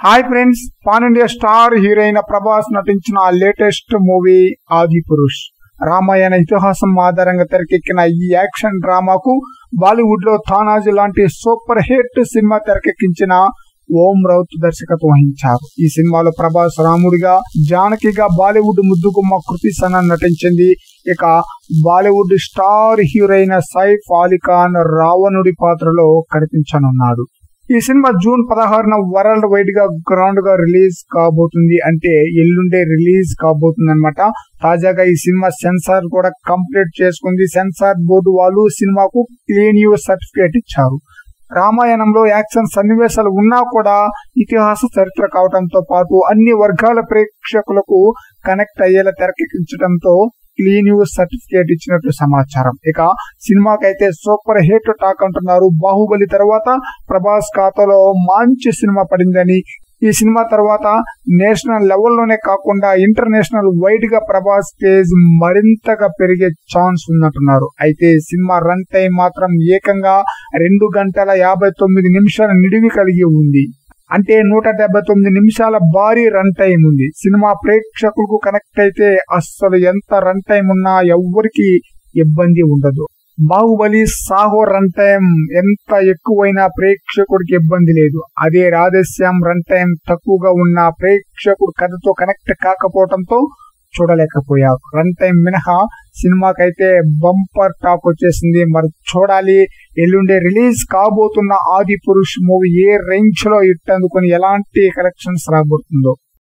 hi friends pan India star heroine Prabhas నటించిన latest movie ఆది పురుష్ రామాయణ ఇతిహాసం ఆధారంగా తెరకెక్కిన ఈ యాక్షన్ డ్రామాకు బాలీవుడ్ లో తానాజీ లాంటి సూపర్ హిట్ సినిమా తెరకెక్కించిన ఓం రౌత్ దర్శకత్వం వహించారు ఈ సినిమాలో ప్రభాస్ రాముడిగా జానకిగా బాలీవుడ్ ముద్దుగుమ్మ కృతి సనన్ నటించింది ఇక Bollywood star heroine Saif Ali Khan రావణుడి పాత్రలో కనిపించనున్నాడు ఈ సినిమా జూన్ పదహారున వరల్డ్ వైడ్ గా గ్రౌండ్ గా రిలీజ్ కాబోతుంది అంటే ఎల్లుండే రిలీజ్ కాబోతుంది అనమాట తాజాగా ఈ సినిమా సెన్సార్ కూడా కంప్లీట్ చేసుకుంది సెన్సార్ బోర్డు వాళ్ళు సినిమాకు క్లీన్ యూ సర్టిఫికేట్ ఇచ్చారు రామాయణంలో యాక్షన్ సన్నివేశాలు ఉన్నా కూడా ఇతిహాస చరిత్ర కావడంతో పాటు అన్ని వర్గాల ప్రేక్షకులకు కనెక్ట్ అయ్యేలా తెరకెక్కించడంతో క్లీన్ యూస్ సర్టిఫికేట్ ఇచ్చినట్టు సమాచారం ఇక సినిమాకైతే సూపర్ హిట్ టాక్ అంటున్నారు బాహుబలి తర్వాత ప్రభాస్ ఖాతాలో మంచి సినిమా పడిందని ఈ సినిమా తర్వాత నేషనల్ లెవెల్లోనే కాకుండా ఇంటర్నేషనల్ వైడ్ గా ప్రభాస్ క్రేజ్ మరింతగా పెరిగే ఛాన్స్ ఉందంటున్నారు అయితే సినిమా రన్ టైం మాత్రం ఏకంగా రెండు గంటల యాభై తొమ్మిది నిమిషాల నిడివి కలిగి ఉంది అంటే నూట డెబ్బై తొమ్మిది నిమిషాల భారీ రన్ టైం ఉంది సినిమా ప్రేక్షకులకు కనెక్ట్ అయితే అస్సలు ఎంత రన్ టైం ఉన్నా ఎవ్వరికి ఇబ్బంది ఉండదు బాహుబలి సాహో రన్ టైం ఎంత ఎక్కువైనా ప్రేక్షకుడికి ఇబ్బంది లేదు అదే రాధేశ్యాం రన్ టైం తక్కువగా ఉన్న ప్రేక్షకుడు కథతో కనెక్ట్ కాకపోవడంతో చూడలేకపోయారు రన్ టైం మినహా సినిమాకైతే బంపర్ టాక్ వచ్చేసింది మరి చూడాలి ఎల్లుండే రిలీజ్ కాబోతున్న ఆది పురుష్ మూవీ ఏ రేంజ్ లో ఇట్టందుకొని ఎలాంటి కలెక్షన్స్ రాబోతుందో